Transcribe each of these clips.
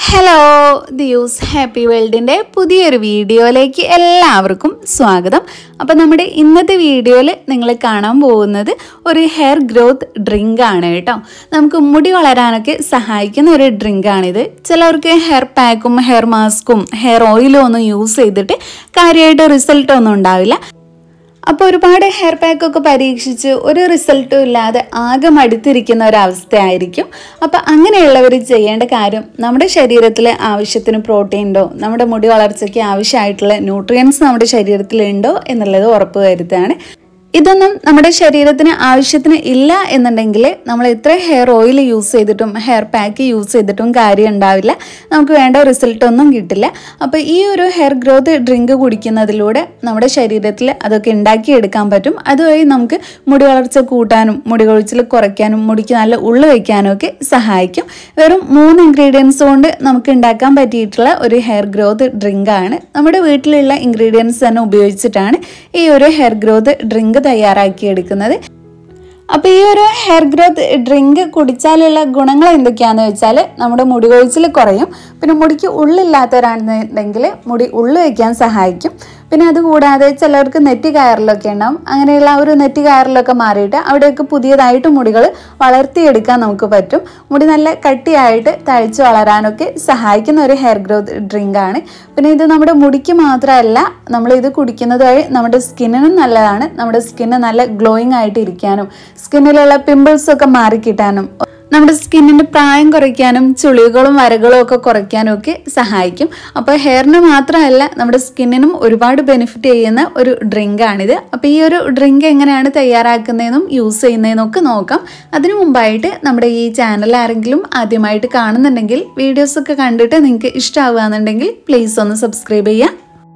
hello ദിയൂസ് happy വേൾഡിൻ്റെ പുതിയൊരു വീഡിയോയിലേക്ക് എല്ലാവർക്കും സ്വാഗതം അപ്പോൾ നമ്മുടെ ഇന്നത്തെ വീഡിയോയിൽ നിങ്ങൾ കാണാൻ പോകുന്നത് ഒരു ഹെയർ ഗ്രോത്ത് ഡ്രിങ്ക് ആണ് കേട്ടോ നമുക്ക് മുടി വളരാനൊക്കെ സഹായിക്കുന്ന ഒരു ഡ്രിങ്ക് ആണിത് ചിലർക്ക് ഹെയർ പാക്കും ഹെയർ മാസ്കും ഹെയർ ഓയിലും ഒന്നും യൂസ് ചെയ്തിട്ട് കാര്യമായിട്ട് റിസൾട്ട് ഒന്നും ഉണ്ടാവില്ല അപ്പോൾ ഒരുപാട് ഹെയർ പാക്ക് ഒക്കെ പരീക്ഷിച്ച് ഒരു റിസൾട്ടും ഇല്ലാതെ ആകെ മടുത്തിരിക്കുന്ന ഒരവസ്ഥയായിരിക്കും അപ്പോൾ അങ്ങനെയുള്ളവർ ചെയ്യേണ്ട കാര്യം നമ്മുടെ ശരീരത്തിൽ ആവശ്യത്തിന് പ്രോട്ടീനുണ്ടോ നമ്മുടെ മുടി വളർച്ചയ്ക്ക് ആവശ്യമായിട്ടുള്ള ന്യൂട്രിയൻസ് നമ്മുടെ ശരീരത്തിലുണ്ടോ എന്നുള്ളത് ഉറപ്പ് വരുത്തുകയാണ് ഇതൊന്നും നമ്മുടെ ശരീരത്തിന് ആവശ്യത്തിന് ഇല്ല എന്നുണ്ടെങ്കിൽ നമ്മൾ എത്ര ഹെയർ ഓയിൽ യൂസ് ചെയ്തിട്ടും ഹെയർ പാക്ക് യൂസ് ചെയ്തിട്ടും കാര്യം ഉണ്ടാവില്ല നമുക്ക് വേണ്ട റിസൾട്ട് ഒന്നും കിട്ടില്ല അപ്പോൾ ഈ ഒരു ഹെയർ ഗ്രോത്ത് ഡ്രിങ്ക് കുടിക്കുന്നതിലൂടെ നമ്മുടെ ശരീരത്തിൽ അതൊക്കെ ഉണ്ടാക്കിയെടുക്കാൻ പറ്റും അതുവഴി നമുക്ക് മുടി വളർച്ച കൂട്ടാനും മുടി കൊഴിച്ചിൽ കുറയ്ക്കാനും മുടിക്ക് നല്ല ഉള്ളു വയ്ക്കാനും ഒക്കെ സഹായിക്കും വെറും മൂന്ന് ഇൻഗ്രീഡിയൻസ് കൊണ്ട് നമുക്ക് ഉണ്ടാക്കാൻ പറ്റിയിട്ടുള്ള ഒരു ഹെയർ ഗ്രോത്ത് ഡ്രിങ്ക് ആണ് നമ്മുടെ വീട്ടിലുള്ള ഇൻഗ്രീഡിയൻസ് തന്നെ ഉപയോഗിച്ചിട്ടാണ് ഈ ഒരു ഹെയർ ഗ്രോത്ത് ഡ്രിങ്ക് തയ്യാറാക്കിയെടുക്കുന്നത് അപ്പോൾ ഈ ഒരു ഹെയർ ഗ്രോത്ത് ഡ്രിങ്ക് കുടിച്ചാലുള്ള ഗുണങ്ങൾ എന്തൊക്കെയാണെന്ന് വെച്ചാൽ നമ്മുടെ മുടി കൊഴിച്ചിൽ കുറയും പിന്നെ മുടിക്ക് ഉള്ളില്ലാത്തവരാണെന്നുണ്ടെങ്കിൽ മുടി ഉള്ളു വയ്ക്കാൻ സഹായിക്കും പിന്നെ അതുകൂടാതെ ചിലർക്ക് നെറ്റി കയറലൊക്കെ ഉണ്ടാവും അങ്ങനെയുള്ള ആ ഒരു നെറ്റി കയറലൊക്കെ മാറിയിട്ട് അവിടെയൊക്കെ പുതിയതായിട്ട് മുടികൾ വളർത്തിയെടുക്കാൻ നമുക്ക് പറ്റും മുടി നല്ല കട്ടിയായിട്ട് തഴച്ച് വളരാനൊക്കെ സഹായിക്കുന്ന ഒരു ഹെയർ ഗ്രോത്ത് ഡ്രിങ്ക് ആണ് പിന്നെ ഇത് നമ്മുടെ മുടിക്ക് മാത്രമല്ല നമ്മൾ ഇത് കുടിക്കുന്നത് വഴി നമ്മുടെ സ്കിന്നിനും നല്ലതാണ് നമ്മുടെ സ്കിന്ന് നല്ല ഗ്ലോയിങ് ആയിട്ട് ഇരിക്കാനും സ്കിന്നിലുള്ള പിമ്പിൾസ് ഒക്കെ മാറിക്കിട്ടാനും നമ്മുടെ സ്കിന്നിൻ്റെ പ്രായം കുറയ്ക്കാനും ചുളികളും വരകളും ഒക്കെ കുറയ്ക്കാനും ഒക്കെ സഹായിക്കും അപ്പോൾ ഹെയറിന് മാത്രമല്ല നമ്മുടെ സ്കിന്നിനും ഒരുപാട് ബെനിഫിറ്റ് ചെയ്യുന്ന ഒരു ഡ്രിങ്ക് ആണിത് അപ്പോൾ ഈ ഒരു ഡ്രിങ്ക് എങ്ങനെയാണ് തയ്യാറാക്കുന്നതെന്നും യൂസ് ചെയ്യുന്നതെന്നും ഒക്കെ നോക്കാം അതിനു മുമ്പായിട്ട് നമ്മുടെ ഈ ചാനൽ ആരെങ്കിലും ആദ്യമായിട്ട് കാണുന്നുണ്ടെങ്കിൽ വീഡിയോസൊക്കെ കണ്ടിട്ട് നിങ്ങൾക്ക് ഇഷ്ടമാവുകയെന്നുണ്ടെങ്കിൽ പ്ലീസ് ഒന്ന് സബ്സ്ക്രൈബ് ചെയ്യുക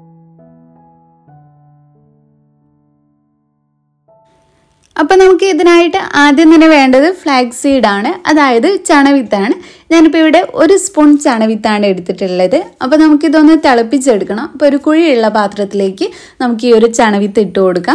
അപ്പോൾ നമുക്ക് ഇതിനായിട്ട് ആദ്യം തന്നെ വേണ്ടത് ഫ്ലാഗ് സീഡാണ് അതായത് ചണവിത്താണ് ഞാനിപ്പോൾ ഇവിടെ ഒരു സ്പൂൺ ചണവിത്താണ് എടുത്തിട്ടുള്ളത് അപ്പോൾ നമുക്കിതൊന്ന് തിളപ്പിച്ചെടുക്കണം അപ്പോൾ ഒരു കുഴിയുള്ള പാത്രത്തിലേക്ക് നമുക്ക് ഈ ഒരു ചണവിത്ത് ഇട്ട് കൊടുക്കാം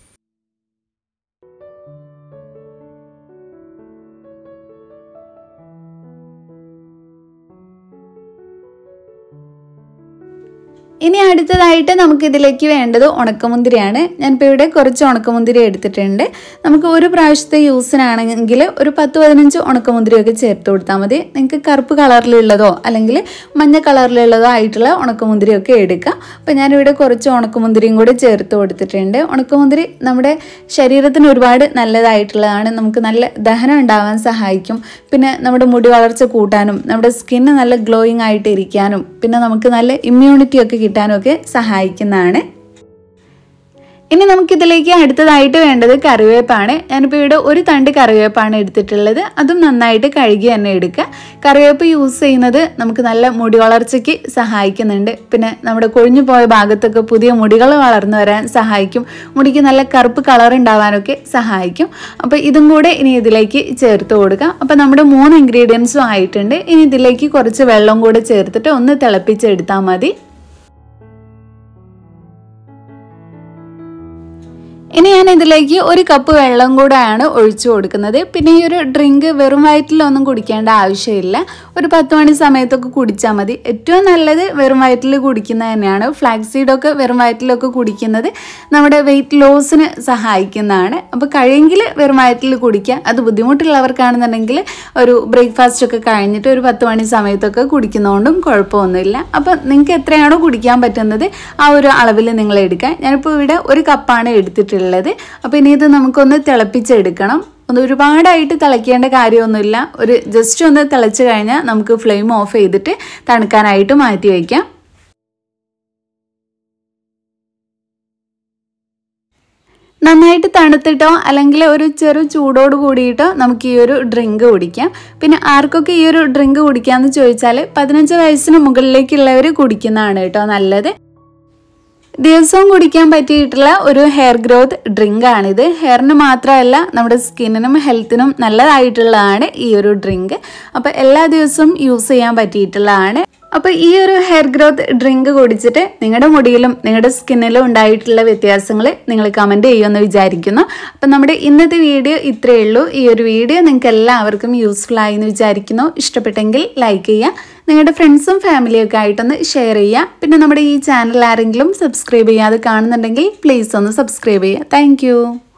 ഇനി അടുത്തതായിട്ട് നമുക്ക് ഇതിലേക്ക് വേണ്ടത് ഉണക്കമുന്തിരിയാണ് ഞാനിപ്പോൾ ഇവിടെ കുറച്ച് ഉണക്കമുന്തിരി എടുത്തിട്ടുണ്ട് നമുക്ക് ഒരു പ്രാവശ്യത്തെ യൂസിനാണെങ്കിൽ ഒരു പത്ത് പതിനഞ്ച് ഉണക്കമുന്തിരിയൊക്കെ ചേർത്ത് കൊടുത്താൽ മതി നിങ്ങൾക്ക് കറുപ്പ് കളറിലുള്ളതോ അല്ലെങ്കിൽ മഞ്ഞ കളറിലുള്ളതോ ആയിട്ടുള്ള ഉണക്കമുന്തിരിയൊക്കെ എടുക്കാം അപ്പോൾ ഞാനിവിടെ കുറച്ച് ഉണക്കമുന്തിരിയും കൂടി ചേർത്ത് കൊടുത്തിട്ടുണ്ട് ഉണക്കമുന്തിരി നമ്മുടെ ശരീരത്തിന് ഒരുപാട് നല്ലതായിട്ടുള്ളതാണ് നമുക്ക് നല്ല ദഹനം ഉണ്ടാവാൻ സഹായിക്കും പിന്നെ നമ്മുടെ മുടി വളർച്ച കൂട്ടാനും നമ്മുടെ സ്കിന്ന് നല്ല ഗ്ലോയിങ് ആയിട്ട് ഇരിക്കാനും പിന്നെ നമുക്ക് നല്ല ഇമ്മ്യൂണിറ്റി ഒക്കെ കിട്ടാനും ഒക്കെ സഹായിക്കുന്നതാണ് ഇനി നമുക്കിതിലേക്ക് അടുത്തതായിട്ട് വേണ്ടത് കറിവേപ്പാണ് ഞാനിപ്പോൾ ഇവിടെ ഒരു തണ്ട് കറിവേപ്പാണ് എടുത്തിട്ടുള്ളത് അതും നന്നായിട്ട് കഴുകി തന്നെ എടുക്കുക കറിവേപ്പ് യൂസ് ചെയ്യുന്നത് നമുക്ക് നല്ല മുടി വളർച്ചയ്ക്ക് സഹായിക്കുന്നുണ്ട് പിന്നെ നമ്മുടെ കൊഴിഞ്ഞു പോയ ഭാഗത്തൊക്കെ പുതിയ മുടികൾ വളർന്നു വരാൻ സഹായിക്കും മുടിക്ക് നല്ല കറുപ്പ് കളർ ഉണ്ടാവാനൊക്കെ സഹായിക്കും അപ്പോൾ ഇതും കൂടെ ഇനി ഇതിലേക്ക് ചേർത്ത് കൊടുക്കുക അപ്പോൾ നമ്മുടെ മൂന്ന് ഇൻഗ്രീഡിയൻസും ആയിട്ടുണ്ട് ഇനി ഇതിലേക്ക് കുറച്ച് വെള്ളം കൂടെ ചേർത്തിട്ട് ഒന്ന് തിളപ്പിച്ചെടുത്താൽ മതി ഇനി ഞാൻ ഇതിലേക്ക് ഒരു കപ്പ് വെള്ളം കൂടെയാണ് ഒഴിച്ചു കൊടുക്കുന്നത് പിന്നെ ഈ ഒരു ഡ്രിങ്ക് വെറും വയറ്റിലൊന്നും കുടിക്കേണ്ട ആവശ്യമില്ല ഒരു പത്ത് മണി സമയത്തൊക്കെ കുടിച്ചാൽ മതി ഏറ്റവും നല്ലത് വെറും വയറ്റിൽ കുടിക്കുന്നത് തന്നെയാണ് ഫ്ലാക്സ് സീഡൊക്കെ വെറും വയറ്റിലൊക്കെ കുടിക്കുന്നത് നമ്മുടെ വെയിറ്റ് ലോസിന് സഹായിക്കുന്നതാണ് അപ്പോൾ കഴിയെങ്കിൽ വെറും വയറ്റിൽ കുടിക്കുക അത് ബുദ്ധിമുട്ടുള്ളവർക്കാണെന്നുണ്ടെങ്കിൽ ഒരു ബ്രേക്ക്ഫാസ്റ്റ് ഒക്കെ കഴിഞ്ഞിട്ട് ഒരു പത്ത് മണി സമയത്തൊക്കെ കുടിക്കുന്നതുകൊണ്ടും കുഴപ്പമൊന്നുമില്ല അപ്പോൾ നിങ്ങൾക്ക് എത്രയാണോ കുടിക്കാൻ പറ്റുന്നത് ആ ഒരു അളവിൽ നിങ്ങൾ എടുക്കുക ഞാനിപ്പോൾ ഇവിടെ ഒരു കപ്പാണ് എടുത്തിട്ടുള്ളത് ഉള്ളത് അപ്പോൾ ഇനി ഇത് നമുക്കൊന്ന് തിളപ്പിച്ചെടുക്കണം ഒന്ന് ഒരുപാടായിട്ട് തിളയ്ക്കേണ്ട കാര്യമൊന്നുമില്ല ഒരു ജസ്റ്റ് ഒന്ന് തിളച്ച് കഴിഞ്ഞാൽ നമുക്ക് ഫ്ലെയിം ഓഫ് ചെയ്തിട്ട് തണുക്കാനായിട്ട് മാറ്റി വയ്ക്കാം നന്നായിട്ട് തണുത്തിട്ടോ അല്ലെങ്കിൽ ഒരു ചെറു ചൂടോട് കൂടിയിട്ടോ നമുക്ക് ഈ ഒരു ഡ്രിങ്ക് കുടിക്കാം പിന്നെ ആർക്കൊക്കെ ഈ ഒരു ഡ്രിങ്ക് കുടിക്കാമെന്ന് ചോദിച്ചാൽ പതിനഞ്ച് വയസ്സിന് മുകളിലേക്കുള്ളവർ കുടിക്കുന്നതാണ് കേട്ടോ നല്ലത് ദിവസവും കുടിക്കാൻ പറ്റിയിട്ടുള്ള ഒരു ഹെയർ ഗ്രോത്ത് ഡ്രിങ്ക് ആണിത് ഹെയറിന് മാത്രമല്ല നമ്മുടെ സ്കിന്നിനും ഹെൽത്തിനും നല്ലതായിട്ടുള്ളതാണ് ഈ ഒരു ഡ്രിങ്ക് അപ്പോൾ എല്ലാ ദിവസവും യൂസ് ചെയ്യാൻ പറ്റിയിട്ടുള്ളതാണ് അപ്പോൾ ഈ ഒരു ഹെയർ ഗ്രോത്ത് ഡ്രിങ്ക് കുടിച്ചിട്ട് നിങ്ങളുടെ മുടിയിലും നിങ്ങളുടെ സ്കിന്നിലും ഉണ്ടായിട്ടുള്ള വ്യത്യാസങ്ങൾ നിങ്ങൾ കമൻറ്റ് ചെയ്യുമെന്ന് വിചാരിക്കുന്നു അപ്പം നമ്മുടെ ഇന്നത്തെ വീഡിയോ ഇത്രയേ ഉള്ളൂ ഈ ഒരു വീഡിയോ നിങ്ങൾക്ക് എല്ലാവർക്കും യൂസ്ഫുൾ ആയി എന്ന് വിചാരിക്കുന്നു ഇഷ്ടപ്പെട്ടെങ്കിൽ ലൈക്ക് ചെയ്യുക നിങ്ങളുടെ ഫ്രണ്ട്സും ഫാമിലിയും ഒക്കെ ആയിട്ടൊന്ന് ഷെയർ ചെയ്യുക പിന്നെ നമ്മുടെ ഈ ചാനൽ ആരെങ്കിലും സബ്സ്ക്രൈബ് ചെയ്യാതെ കാണുന്നുണ്ടെങ്കിൽ പ്ലീസ് ഒന്ന് സബ്സ്ക്രൈബ് ചെയ്യുക താങ്ക്